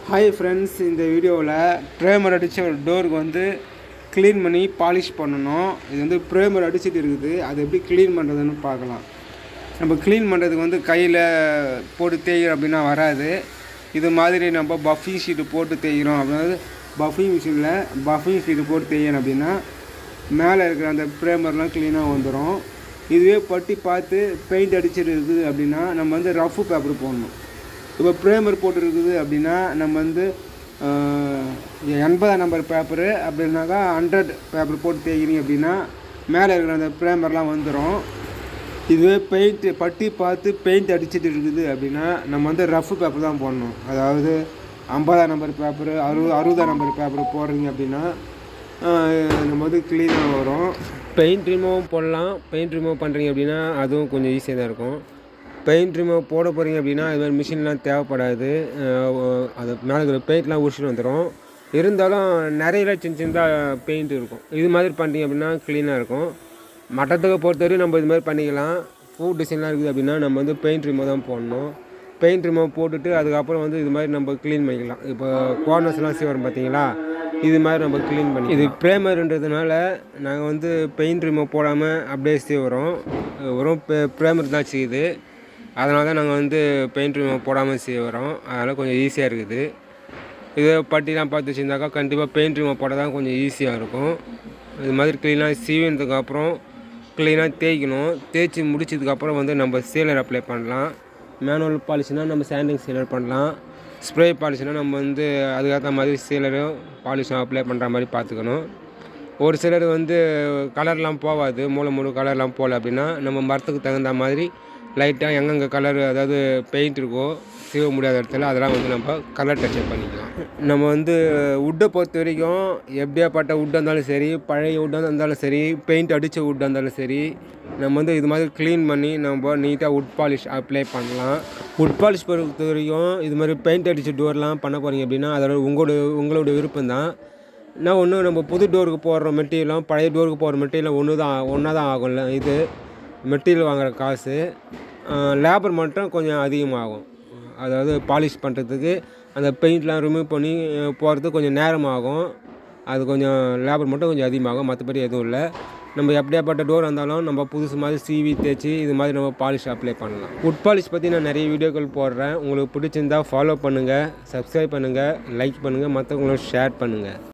hi friends இந்த வீடியோவில் primer அடித்த ஒரு டோருக்கு வந்து க்ளீன் பண்ணி பாலிஷ் பண்ணணும் இது வந்து ப்ரேமர் அடிச்சிட்டு இருக்குது அது எப்படி க்ளீன் பண்ணுறதுன்னு பார்க்கலாம் நம்ம க்ளீன் பண்ணுறதுக்கு வந்து கையில் போட்டு தேய்கிறோம் அப்படின்னா வராது இது மாதிரி நம்ம பஃபிங் ஷீட்டு போட்டு தேய்கிறோம் அப்படின்னா பஃபிங் மிஷினில் பஃபிங் ஷீட்டு போட்டு தேய்யணும் அப்படின்னா மேலே இருக்கிற அந்த ப்ரேமர்லாம் க்ளீனாக வந்துடும் இதுவே பட்டி பார்த்து பெயிண்ட் அடிச்சிட்டு இருக்குது அப்படின்னா நம்ம வந்து ரஃப் பேப்பர் போடணும் இப்போ ப்ரேமர் போட்டுருக்குது அப்படின்னா நம்ம வந்து ஆஹ், எண்பதாம் நம்பர் பேப்பரு அப்படின்னாக்கா ஹண்ட்ரட் பேப்பர் போட்டு தேய்க்கிறீங்க அப்படின்னா மேலே இருக்கிற அந்த ப்ரேமர்லாம் வந்துடும் இதுவே பெயிண்ட் பட்டி பார்த்து பெயிண்ட் அடிச்சிட்டு இருக்குது அப்படின்னா நம்ம வந்து ரஃப் பேப்பர் தான் போடணும் அதாவது ஐம்பதாம் நம்பர் பேப்பரு அறுபது அறுபதாம் நம்பர் பேப்பர் போடுறீங்க அப்படின்னா ஆஹ், நம்ம வந்து க்ளீனாக வரும் பெயிண்ட் ரிமூவ் போடலாம் பெயிண்ட் ரிமூவ் பண்ணுறீங்க அப்படின்னா அதுவும் கொஞ்சம் ஈஸியாக தான் இருக்கும் பெயிண்ட் ரிமூவ் போட போகிறீங்க அப்படின்னா இது மாதிரி மிஷின்லாம் தேவைப்படாது அஹ் அது மேலே இருக்கிற பெயிண்ட்லாம் உரிச்சிட்டு வந்துடும் இருந்தாலும் நிறைய சின்ன சின்னதாக பெயிண்ட் இருக்கும் இது மாதிரி பண்ணுறீங்க அப்படின்னா க்ளீனாக இருக்கும் மட்டத்துக்கு பொறுத்தவரையும் நம்ம இது மாதிரி பண்ணிக்கலாம் பூ டிசைன்லாம் இருக்குது அப்படின்னா நம்ம வந்து பெயிண்ட் ரிமூவ் தான் போடணும் பெயிண்ட் ரிமூவ் போட்டுட்டு அதுக்கப்புறம் வந்து இது மாதிரி நம்ம க்ளீன் பண்ணிக்கலாம் இப்போ கார்னர்ஸ்லாம் சீவரம் பார்த்தீங்களா இது மாதிரி நம்ம க்ளீன் பண்ணி இது ப்ரேமர்ன்றதுனால நாங்கள் வந்து பெயிண்ட் ரிமூவ் போடாமல் அப்படியே சீவரோம் வெறும் ப்ரேமர் தான் செய்யுது அதனால தான் நாங்கள் வந்து பெயிண்ட் ரிமூவ் போடாமல் சீவரோம் அதனால் கொஞ்சம் ஈஸியாக இருக்குது இதே பட்டிலாம் பார்த்து வச்சுருந்தாக்கா கண்டிப்பாக பெயிண்ட் ரிமூவ் போட தான் கொஞ்சம் ஈஸியாக இருக்கும் இது மாதிரி க்ளீனாக சீவினதுக்கப்புறம் க்ளீனாக தேய்க்கணும் தேய்ச்சி முடிச்சதுக்கப்புறம் வந்து நம்ம சீலர் அப்ளை பண்ணலாம் மேனுவல் பாலிஷ்னால் நம்ம சாண்டிங் சீலர் பண்ணலாம் ஸ்ப்ரே பாலிஷ்னால் நம்ம வந்து அதுக்கேற்ற மாதிரி சீலரும் பாலிஷும் அப்ளை பண்ணுற மாதிரி பார்த்துக்கணும் ஒரு சிலர் வந்து கலர்லாம் போகாது மூளை மூணு கலர்லாம் போகல அப்படின்னா நம்ம மரத்துக்கு தகுந்த மாதிரி லைட்டாக எங்கெங்கே கலர் அதாவது பெயிண்ட் இருக்கோ சீவ முடியாத இடத்துல அதெல்லாம் வந்து நம்ம கலர் டச்சப் பண்ணிக்கலாம் நம்ம வந்து உட்டை பொறுத்த வரைக்கும் எப்படியாப்பட்ட உட்டாக இருந்தாலும் சரி பழைய உட்டாக இருந்தாலும் சரி பெயிண்ட் அடித்த உட்டாக இருந்தாலும் சரி நம்ம வந்து இது மாதிரி க்ளீன் பண்ணி நம்ம நீட்டாக உட் பாலிஷ் அப்ளை பண்ணலாம் உட் பாலிஷ் பொறுத்த வரைக்கும் இது மாதிரி பெயிண்ட் அடித்த டோர்லாம் பண்ண போகிறீங்க அப்படின்னா அதோட உங்களோட உங்களோட விருப்பம் தான் நான் ஒன்று நம்ம புது டோருக்கு போடுற மெட்டீரியலும் பழைய டோருக்கு போடுற மெட்டீரியலும் ஒன்று தான் ஒன்றா தான் ஆகும்ல இது மெட்டீரியல் வாங்குற காசு லேபர் மட்டும் கொஞ்சம் அதிகமாகும் அதாவது பாலிஷ் பண்ணுறதுக்கு அந்த பெயிண்ட்லாம் ரிமூவ் பண்ணி அஹ், போகிறதுக்கு கொஞ்சம் நேரம் ஆகும் அது கொஞ்சம் லேபர் மட்டும் கொஞ்சம் அதிகமாகும் மற்றபடி எதுவும் இல்லை நம்ம எப்படியாப்பட்ட டோர் இருந்தாலும் நம்ம புதுசு மாதிரி சிவி தேய்ச்சி இது மாதிரி நம்ம பாலிஷ் அப்ளை பண்ணலாம் உட் பாலிஷ் பற்றி நான் நிறைய வீடியோக்கள் போடுறேன் உங்களுக்கு பிடிச்சிருந்தா ஃபாலோ பண்ணுங்கள் சப்ஸ்கிரைப் பண்ணுங்கள் லைக் பண்ணுங்கள் மற்றவங்களும் ஷேர் பண்ணுங்கள்